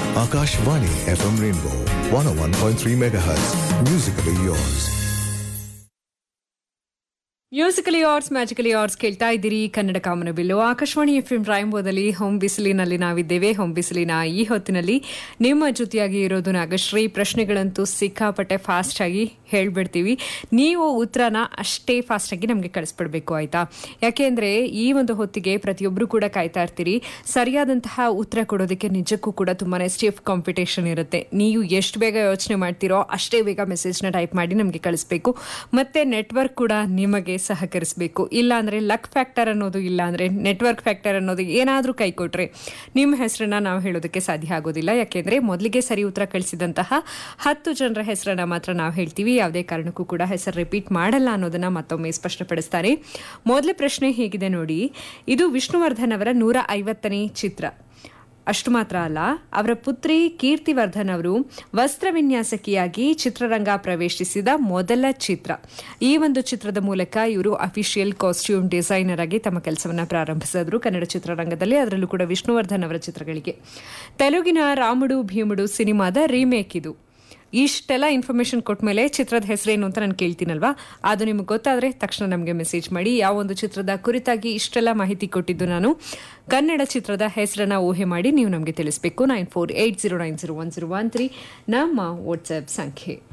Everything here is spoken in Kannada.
Akashvani FM Rainbow 101.3 MHz. Musically yours. Musically arts magically arts ಕೇಳ್ತಾ ಇದ್ದೀರಿ ಕನ್ನಡ ಕಾಮನ ಬಿಲ್ಲು ಆಕಾಶವಾಣಿ ಎಫ್ ಎಂ ರಾಯಂಬೋದಲ್ಲಿ ಹೋಮ್ ಬಿಸಿಲಿನಲ್ಲಿ ನಾವಿದ್ದೇವೆ ಹೋಮ್ ಬಿಸಿಲಿನ ಈ ಹೊತ್ತಿನಲ್ಲಿ ನಿಮ್ಮ ಜೊತೆಯಾಗಿ ಇರೋದು ನಾಗಶ್ರೀ ಪ್ರಶ್ನೆಗಳಂತೂ ಸಿಕ್ಕಾಪಟ್ಟೆ ಫಾಸ್ಟ್ ಆಗಿ ಹೇಳ್ಬಿಡ್ತೀವಿ ನೀವು ಉತ್ತರನ ಅಷ್ಟೇ ಫಾಸ್ಟ್ ಆಗಿ ನಮಗೆ ಕಳಿಸ್ಬಿಡ್ಬೇಕು ಆಯ್ತಾ ಯಾಕೆಂದ್ರೆ ಈ ಒಂದು ಹೊತ್ತಿಗೆ ಪ್ರತಿಯೊಬ್ಬರು ಕೂಡ ಕಾಯ್ತಾ ಇರ್ತೀರಿ ಸರಿಯಾದಂತಹ ಉತ್ತರ ಕೊಡೋದಕ್ಕೆ ನಿಜಕ್ಕೂ ಕೂಡ ತುಂಬಾನೇ ಸ್ಟಿಫ್ ಕಾಂಪಿಟೇಷನ್ ಇರುತ್ತೆ ನೀವು ಎಷ್ಟು ಬೇಗ ಯೋಚನೆ ಮಾಡ್ತೀರೋ ಅಷ್ಟೇ ಬೇಗ ಮೆಸೇಜ್ನ ಟೈಪ್ ಮಾಡಿ ನಮಗೆ ಕಳಿಸ್ಬೇಕು ಮತ್ತೆ ನೆಟ್ವರ್ಕ್ ಕೂಡ ನಿಮಗೆ ಸಹಕರಿಸಬೇಕು ಇಲ್ಲ ಅಂದ್ರೆ ಲಕ್ ಫ್ಯಾಕ್ಟರ್ ಅನ್ನೋದು ಇಲ್ಲ ಅಂದ್ರೆ ನೆಟ್ವರ್ಕ್ ಫ್ಯಾಕ್ಟರ್ ಅನ್ನೋದು ಏನಾದರೂ ಕೈ ಕೊಟ್ರೆ ನಿಮ್ಮ ಹೆಸರನ್ನ ನಾವು ಹೇಳೋದಕ್ಕೆ ಸಾಧ್ಯ ಆಗೋದಿಲ್ಲ ಯಾಕೆಂದ್ರೆ ಮೊದಲಿಗೆ ಸರಿ ಉತ್ತರ ಕಳಿಸಿದಂತಹ ಹತ್ತು ಜನರ ಹೆಸರನ್ನ ಮಾತ್ರ ನಾವು ಹೇಳ್ತೀವಿ ಯಾವುದೇ ಕಾರಣಕ್ಕೂ ಕೂಡ ಹೆಸರು ರಿಪೀಟ್ ಮಾಡಲ್ಲ ಅನ್ನೋದನ್ನ ಮತ್ತೊಮ್ಮೆ ಸ್ಪಷ್ಟಪಡಿಸ್ತಾರೆ ಮೊದಲ ಪ್ರಶ್ನೆ ಹೇಗಿದೆ ನೋಡಿ ಇದು ವಿಷ್ಣುವರ್ಧನ್ ಅವರ ನೂರ ಐವತ್ತನೇ ಚಿತ್ರ ಅಷ್ಟು ಮಾತ್ರ ಅಲ್ಲ ಅವರ ಪುತ್ರಿ ಕೀರ್ತಿವರ್ಧನ್ ಅವರು ವಸ್ತ್ರ ವಿನ್ಯಾಸಕಿಯಾಗಿ ಚಿತ್ರರಂಗ ಪ್ರವೇಶಿಸಿದ ಮೊದಲ ಚಿತ್ರ ಈ ಒಂದು ಚಿತ್ರದ ಮೂಲಕ ಇವರು ಅಫಿಷಿಯಲ್ ಕಾಸ್ಟ್ಯೂಮ್ ಡಿಸೈನರ್ ಆಗಿ ತಮ್ಮ ಕೆಲಸವನ್ನು ಪ್ರಾರಂಭಿಸಿದ್ರು ಕನ್ನಡ ಚಿತ್ರರಂಗದಲ್ಲಿ ಅದರಲ್ಲೂ ಕೂಡ ವಿಷ್ಣುವರ್ಧನ್ ಅವರ ಚಿತ್ರಗಳಿಗೆ ತೆಲುಗಿನ ರಾಮುಡು ಭೀಮುಡು ಸಿನಿಮಾದ ರೀಮೇಕ್ ಇದು ಇಷ್ಟೆಲ್ಲ ಇನ್ಫಾರ್ಮೇಶನ್ ಕೊಟ್ಟ ಮೇಲೆ ಚಿತ್ರದ ಹೆಸರೇನು ಅಂತ ನಾನು ಕೇಳ್ತೀನಲ್ವಾ ಅದು ನಿಮ್ಗೆ ಗೊತ್ತಾದರೆ ತಕ್ಷಣ ನಮಗೆ ಮೆಸೇಜ್ ಮಾಡಿ ಯಾವ ಒಂದು ಚಿತ್ರದ ಕುರಿತಾಗಿ ಇಷ್ಟೆಲ್ಲ ಮಾಹಿತಿ ಕೊಟ್ಟಿದ್ದು ನಾನು ಕನ್ನಡ ಚಿತ್ರದ ಹೆಸರನ್ನ ಊಹೆ ಮಾಡಿ ನೀವು ನಮಗೆ ತಿಳಿಸಬೇಕು nine four eight zero nine zero one zero one three ನಮ್ಮ ವಾಟ್ಸ್ಆ್ಯಪ್ ಸಂಖ್ಯೆ